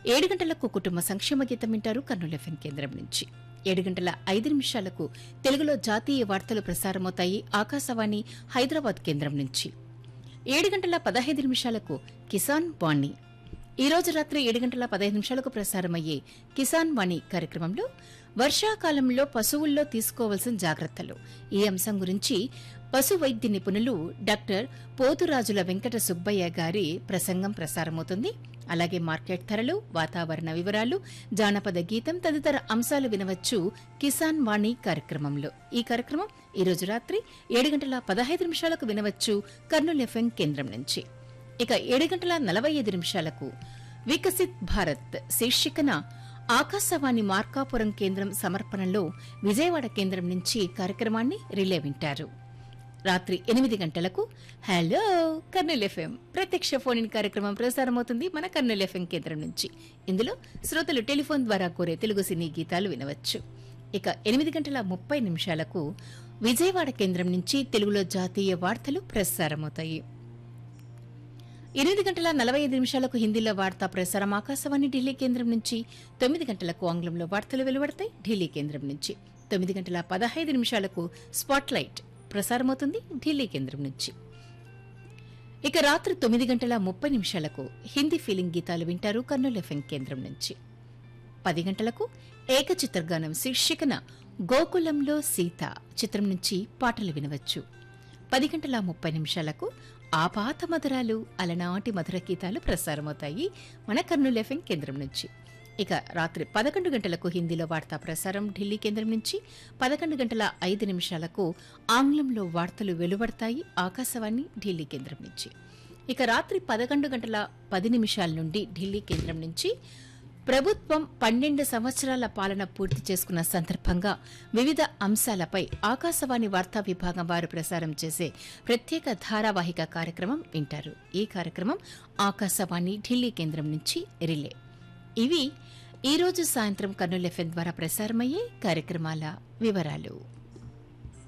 ఏడు గంటలకు కుటుంబ సంక్షేమ గీతం వింటారు కర్నూలు ఎఫ్ఎం కేంద్రం నుంచి ఏడు గంటల ఐదు నిమిషాలకు తెలుగులో జాతీయ వార్తలు ప్రసారమవుతాయి ఆకాశవాణి హైదరాబాద్ కేంద్రం నుంచి ఏడు గంటల పదహైదు నిమిషాలకు కిసాన్ వాణి ఈ రోజు రాత్రి ఏడు గంటల పదహైదు నిమిషాలకు ప్రసారమయ్యే కిసాన్ వాణి కార్యక్రమంలో వర్షాకాలంలో పశువుల్లో తీసుకోవాల్సిన జాగ్రత్తలు ఈ అంశం గురించి పశు వైద్య నిపుణులు డాక్టర్ పోతురాజుల వెంకట సుబ్బయ్య గారి ప్రసంగం ప్రసారమవుతుంది అలాగే మార్కెట్ ధరలు వాతావరణ వివరాలు జానపద గీతం తదితర అంశాలు వినవచ్చు కిసాన్ వాణి కార్యక్రమంలో ఈ కార్యక్రమం ఈ రోజు రాత్రి ఏడు గంటల పదహైదు నిమిషాలకు వినవచ్చు కర్నూలు ఎఫ్ఎం కేంద్రం నుంచి ఇక ఏడు గంటల నలభై ఐదు నిమిషాలకు వికసిత్ భారత్ శీర్షికన ఆకాశవాణి మార్కాపురం కేంద్రం సమర్పణలో విజయవాడ కేంద్రం నుంచి కార్యక్రమాన్ని రిలే వింటారు రాత్రి ఎనిమిది గంటలకు హలో కర్నూలు ఎఫ్ఎం ప్రత్యక్ష ఫోన్ ఇన్ కార్యక్రమం ప్రసారమవుతుంది మన కర్నూలు ఎఫ్ఎం కేంద్రం నుంచి ఇందులో శ్రోతలు టెలిఫోన్ ద్వారా కోరే తెలుగు సినీ గీతాలు వినవచ్చు ఇక ఎనిమిది గంటల ముప్పై నిమిషాలకు విజయవాడ కేంద్రం నుంచి తెలుగులో జాతీయ వార్తలు ప్రసారమవుతాయి ఎనిమిది గంటల నలభై ఐదు నిమిషాలకు హిందీలో వార్తా ప్రసారం ఆకాశవాణి ఢిల్లీ కేంద్రం నుంచి తొమ్మిది గంటలకు ఆంగ్లంలో వార్తలు వెలువడతాయి ఢిల్లీ కేంద్రం నుంచి తొమ్మిది గంటల పదహైదు నిమిషాలకు స్పాట్లైట్ ప్రసారమవుతుంది ఢిల్లీ కేంద్రం నుంచి ఇక రాత్రి తొమ్మిది గంటల ముప్పై నిమిషాలకు హిందీ ఫీలింగ్ గీతాలు వింటారు కర్నూలు ఎఫ్ఎం కేంద్రం నుంచి పది గంటలకు ఏకచిత్రగానం శీర్షికన గోకులంలో సీత చిత్రం నుంచి పాటలు వినవచ్చు పది గంటల ముప్పై నిమిషాలకు ఆ పాత మధురాలు అలనాటి మధుర గీతాలు ప్రసారమవుతాయి మన కర్నూలు ఎఫ్ఎం కేంద్రం నుంచి ఇక రాత్రి పదకొండు గంటలకు హిందీలో వార్తా ప్రసారం ఢిల్లీ కేంద్రం నుంచి పదకొండు గంటల ఐదు నిమిషాలకు ఆంగ్లంలో వార్తలు వెలువడతాయి ఆకాశవాణి ఢిల్లీ కేంద్రం నుంచి ఇక రాత్రి పదకొండు గంటల పది నిమిషాల నుండి ఢిల్లీ కేంద్రం నుంచి ప్రభుత్వం పన్నెండు సంవత్సరాల పాలన పూర్తి చేసుకున్న సందర్భంగా వివిధ అంశాలపై ఆకాశవాణి వార్తా విభాగం వారు ప్రసారం చేసే ప్రత్యేక ధారావాహిక కార్యక్రమం వింటారు ఈ కార్యక్రమం ఆకాశవాణి ఢిల్లీ కేంద్రం నుంచి రిలే ఇవి ఈ రోజు సాయంత్రం కర్నూలు ఎఫ్ఎం ద్వారా ప్రసారమయ్యే కార్యక్రమాల వివరాలు